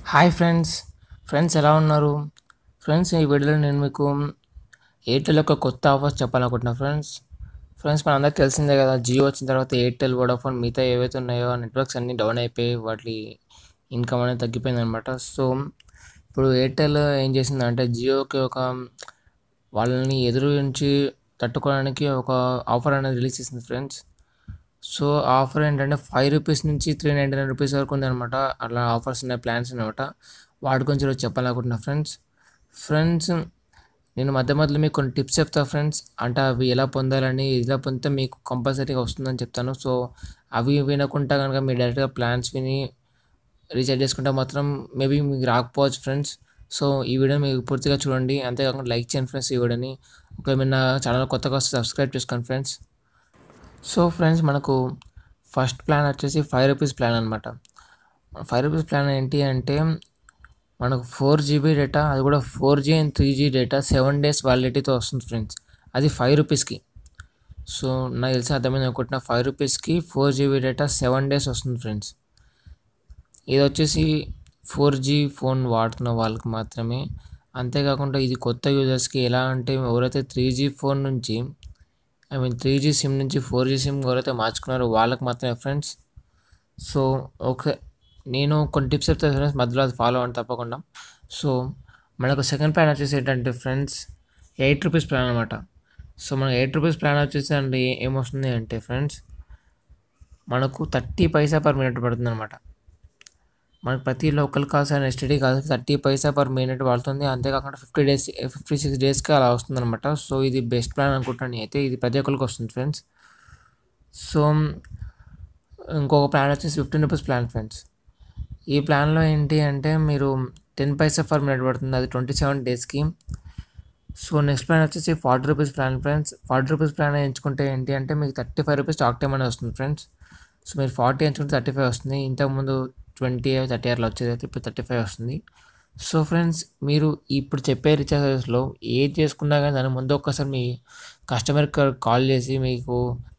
hi friends friends ఎలా ఉన్నారు friends ఈ వీడియోలో నేను మీకు ఎయిర్టెల్ యొక్క కొత్త ఆఫర్స్ చెప్పాలనుకుంటున్నా ఫ్రెండ్స్ ఫ్రెండ్స్ మన అందరికి తెలిసిందే కదా జియో వచ్చిన తర్వాత ఎయిర్టెల్ వోడాఫోన్ మిగతా ఏవైతే ఉన్నాయో నెట్వర్క్స్ అన్నీ డౌన్ అయిపోయి వాటి ఇన్కమ్ అనేది తగ్గిపోయింది అనమాట సో ఇప్పుడు ఎయిర్టెల్ ఏం చేసిందంటే జియోకి ఒక వాళ్ళని ఎదురు నుంచి తట్టుకోవడానికి ఒక ఆఫర్ అనేది రిలీజ్ చేసింది ఫ్రెండ్స్ సో ఆఫర్ ఏంటంటే ఫైవ్ రూపీస్ నుంచి త్రీ నైంటీ నైన్ రూపీస్ వరకు ఉందన్నమాట అలా ఆఫర్స్ ఉన్నాయి ప్లాన్స్ అనమాట వాటి గురించి ఈరోజు చెప్పాలనుకుంటున్నా ఫ్రెండ్స్ ఫ్రెండ్స్ నేను మధ్య మధ్యలో మీకు కొన్ని టిప్స్ చెప్తా ఫ్రెండ్స్ అంటే అవి ఎలా పొందాలని ఎలా పొందితే మీకు కంపల్సరీగా వస్తుందని చెప్తాను సో అవి వినకుండా కనుక మీరు డైరెక్ట్గా ప్లాన్స్ విని రీఛార్జ్ చేసుకుంటే మాత్రం మేబీ మీకు రాకపోవచ్చు ఫ్రెండ్స్ సో ఈ వీడియో మీకు పూర్తిగా చూడండి అంతేకాకుండా లైక్ చేయండి ఫ్రెండ్స్ ఈ వీడియోని ఒకవేళ మీరు నా ఛానల్ కొత్తగా వస్తే సబ్స్క్రైబ్ చేసుకోండి ఫ్రెండ్స్ సో ఫ్రెండ్స్ మనకు ఫస్ట్ ప్లాన్ వచ్చేసి ఫైవ్ రూపీస్ ప్లాన్ అనమాట ఫైవ్ రూపీస్ ప్లాన్ ఏంటి అంటే మనకు ఫోర్ జీబీ డేటా అది కూడా four G and three G data seven days వ్యాలిడిటీతో వస్తుంది ఫ్రెండ్స్ అది ఫైవ్ రూపీస్కి సో నాకు తెలిసి అర్థమైంది అనుకుంటున్నా ఫైవ్ రూపీస్కి four GB data seven days వస్తుంది ఫ్రెండ్స్ ఇది వచ్చేసి ఫోర్ జీ ఫోన్ వాడుతున్న వాళ్ళకి మాత్రమే అంతేకాకుండా ఇది కొత్త యూజర్స్కి ఎలా అంటే ఎవరైతే త్రీ జీ ఫోన్ నుంచి I mean three G SIM నుంచి ఫోర్ జీ సిమ్ ఎవరైతే మార్చుకున్నారో వాళ్ళకి మాత్రమే ఫ్రెండ్స్ సో ఓకే నేను కొన్ని టిప్స్ చెప్తాను ఫ్రెండ్స్ మధ్యలో అది ఫాలో అవ్వండి తప్పకుండా సో మనకు సెకండ్ ప్లాన్ వచ్చేసి ఏంటంటే ఫ్రెండ్స్ ఎయిట్ రూపీస్ ప్లాన్ అనమాట సో మన ఎయిట్ రూపీస్ ప్లాన్ వచ్చేసి అంటే ఏమొస్తుంది అంటే ఫ్రెండ్స్ మనకు థర్టీ పైసా పర్ మినిట్ పడుతుంది అనమాట మనకు ప్రతి local calls and STD calls thirty paisa per minute పడుతుంది అంతేకాకుండా ఫిఫ్టీ డేస్ ఫిఫ్టీ సిక్స్ డేస్కి అలా వస్తుంది అనమాట సో ఇది బెస్ట్ ప్లాన్ అనుకుంటాను అయితే ఇది ప్రతి ఒక్కరికి వస్తుంది ఫ్రెండ్స్ సో ఇంకొక ప్లాన్ వచ్చేసి ఫిఫ్టీన్ రూపీస్ ప్లాన్ ఫ్రెండ్స్ ఈ ప్లాన్లో ఏంటి అంటే మీరు టెన్ పైసా పర్ మినిట్ పడుతుంది అది ట్వంటీ సెవెన్ డేస్కి సో నెక్స్ట్ ప్లాన్ వచ్చేసి forty rupees plan friends forty rupees plan ఎంచుకుంటే ఏంటి అంటే మీకు thirty five rupees talk time అనేది వస్తుంది ఫ్రెండ్స్ సో మీరు ఫార్టీ ఎంచుకుంటే థర్టీ ఫైవ్ వస్తుంది ఇంతకుముందు ట్వంటీ థర్టీ అట్లా వచ్చేది అయితే ఇప్పుడు థర్టీ ఫైవ్ వస్తుంది సో ఫ్రెండ్స్ మీరు ఇప్పుడు చెప్పే రీఛార్జెస్లో ఏది చేసుకున్నా కానీ దాని ముందు ఒక్కసారి మీ కస్టమర్కి కాల్ చేసి మీకు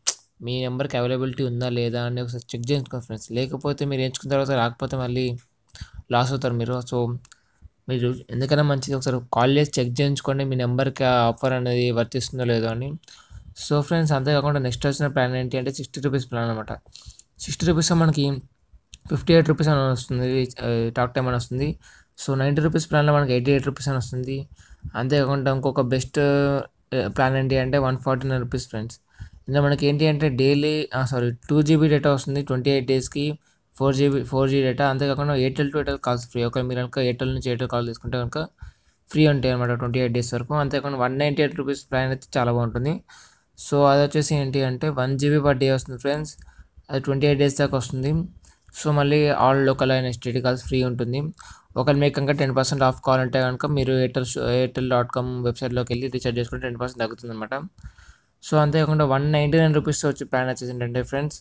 మీ నెంబర్కి అవైలబిలిటీ ఉందా లేదా అని ఒకసారి చెక్ చేసుకోండి ఫ్రెండ్స్ లేకపోతే మీరు ఎంచుకున్న తర్వాత రాకపోతే మళ్ళీ లాస్ అవుతారు మీరు సో మీరు ఎందుకైనా మంచిది ఒకసారి కాల్ చేసి చెక్ చేయించుకోండి మీ నెంబర్కి ఆ ఆఫర్ అనేది వర్తిస్తుందో లేదో అని సో ఫ్రెండ్స్ అంతేకాకుండా నెక్స్ట్ వచ్చిన ప్లాన్ ఏంటి అంటే సిక్స్టీ రూపీస్ ప్లాన్ అనమాట సిక్స్టీ రూపీస్ మనకి ఫిఫ్టీ ఎయిట్ రూపీస్ అని వస్తుంది టాక్ టైం అని వస్తుంది సో నైంటీ రూపీస్ ప్లాన్లో మనకి ఎయిటీ ఎయిట్ రూపీస్ అని వస్తుంది అంతేకాకుండా ఇంకొక బెస్ట్ ప్లాన్ ఏంటి అంటే one forty nine rupees friends ఇందులో మనకి ఏంటి అంటే daily sorry two GB data వస్తుంది ట్వంటీ ఎయిట్ డేస్కి four GB four G data అంతేకాకుండా Airtel to Airtel calls free ఒకవేళ మీరు కనుక ఎయిర్టెల్ నుంచి ఎయిర్టెల్ కాల్ తీసుకుంటే కనుక ఫ్రీ ఉంటాయి అనమాట ట్వంటీ ఎయిట్ డేస్ వరకు అంతేకాకుండా one ninety eight rupees plan అయితే చాలా బాగుంటుంది సో అది వచ్చేసి ఏంటి అంటే వన్ జీబీ పర్ డే వస్తుంది ఫ్రెండ్స్ అది ట్వంటీ ఎయిట్ డేస్ దాకా వస్తుంది సో మళ్ళీ ఆల్ లోకల్ అయిన ఎస్టీడీ కాల్స్ ఫ్రీ ఉంటుంది ఒకవేళ మీకు కనుక టెన్ పర్సెంట్ ఆఫ్ కావాలంటే కనుక మీరు ఎయిర్టెల్ ఎయిర్టెల్ డాట్ కామ్ వెబ్సైట్లోకి వెళ్ళి రీఛార్జ్ చేసుకుంటే టెన్ పర్సెంట్ తగ్గుతుంది అనమాట సో అంతేకాకుండా వన్ నైంటీ నైన్ రూపీస్ వచ్చి ప్లాన్ వచ్చేసి ఏంటంటే ఫ్రెండ్స్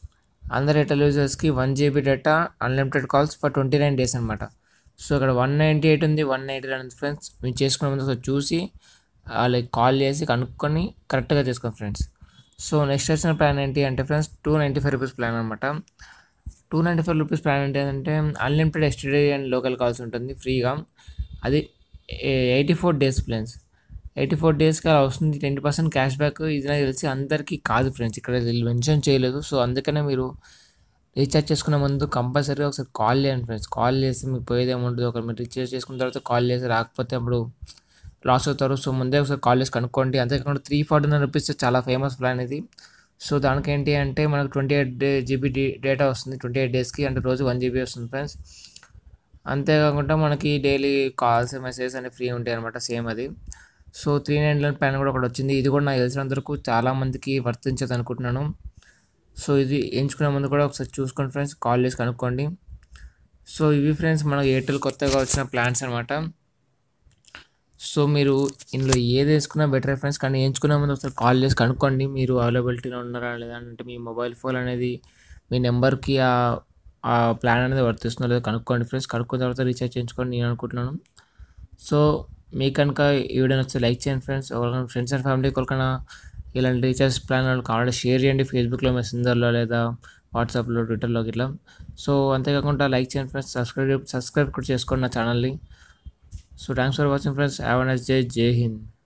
అందరు ఎయిర్టెల్ యూజర్స్కి one GB data unlimited calls for twenty nine days అనమాట సో ఇక్కడ వన్ నైంటీ ఎయిట్ ఉంది వన్ నైంటీ నైన్ ఉంది ఫ్రెండ్స్ మీరు చేసుకునే ముందు ఒకసారి చూసి వాళ్ళకి కాల్ చేసి కనుక్కొని కరెక్ట్గా చేసుకోండి ఫ్రెండ్స్ సో నెక్స్ట్ వచ్చిన ప్లాన్ ఏంటి అంటే friends two ninety five rupees plan అనమాట two ninety five rupees plan ఏంటి అంటే unlimited STD and local calls ఉంటుంది ఫ్రీగా అది eighty four days plans eighty four డేస్కి అలా వస్తుంది ట్వంటీ పర్సెంట్ క్యాష్ బ్యాక్ ఇది నాకు తెలిసి అందరికీ కాదు ఫ్రెండ్స్ ఇక్కడ వీళ్ళు మెన్షన్ చేయలేదు సో అందుకనే మీరు రీఛార్జ్ చేసుకునే ముందు కంపల్సరీగా ఒకసారి కాల్ చేయండి ఫ్రెండ్స్ కాల్ చేసి మీకు పోయేది ఏముంటుంది ఒకరు మీరు రీఛార్జ్ చేసుకున్న తర్వాత కాల్ చేసి రాకపోతే అప్పుడు లాస్ అవుతారు సో ముందే ఒకసారి కాల్ చేసి కనుక్కోండి అంతేకాకుండా త్రీ ఫార్టీ నైన్ రూపీస్ చాలా ఫేమస్ ప్లాన్ ఇది సో దానికి ఏంటి అంటే మనకు twenty eight day GB data వస్తుంది ట్వంటీ ఎయిట్ డేస్కి అంటే రోజు వన్ జీబీ వస్తుంది ఫ్రెండ్స్ అంతేకాకుండా మనకి డైలీ కాల్స్ మెసేజెస్ అనేవి ఫ్రీ ఉంటాయి అనమాట సేమ్ అది so three nine nine plan కూడా ఒకటి వచ్చింది ఇది కూడా నాకు తెలిసినంత వరకు చాలామందికి వర్తించదు అనుకుంటున్నాను సో ఇది ఎంచుకునే ముందు కూడా ఒకసారి చూసుకోండి ఫ్రెండ్స్ కాల్ చేసి కనుక్కోండి సో ఇవి ఫ్రెండ్స్ మనకు ఎయిర్టెల్ కొత్తగా వచ్చిన ప్లాన్స్ అనమాట సో మీరు ఇందులో ఏది వేసుకున్నా బెటర్ ఫ్రెండ్స్ కానీ ఎంచుకునే ముందు ఒకసారి కాల్ చేసి కనుక్కోండి మీరు అవైలబిలిటీలో ఉన్నారా లేదా అంటే మీ మొబైల్ ఫోన్ అనేది మీ నెంబర్కి ఆ ప్లాన్ అనేది వర్తిస్తుందో లేదో కనుక్కోండి ఫ్రెండ్స్ కనుక్కున్న తర్వాత రీఛార్జ్ చేయించుకోండి నేను అనుకుంటున్నాను సో మీకు కనుక ఈ వీడియో నచ్చితే లైక్ చేయండి ఫ్రెండ్స్ ఎవరికైనా ఫ్రెండ్స్ అండ్ ఫ్యామిలీ ఎవరికైనా ఇలాంటి రీఛార్జ్ ప్లాన్ వాళ్ళకి ఆల్రెడీ షేర్ చేయండి ఫేస్బుక్లో మెసెంజర్లో లేదా వాట్సాప్లో ట్విట్టర్లో ఇట్లా సో అంతేకాకుండా లైక్ చేయండి ఫ్రెండ్స్ సబ్స్క్రైబ్ సబ్స్క్రైబ్ కూడా చేసుకోండి నా ఛానల్ని so thanks for watching friends have nice day జై హింద్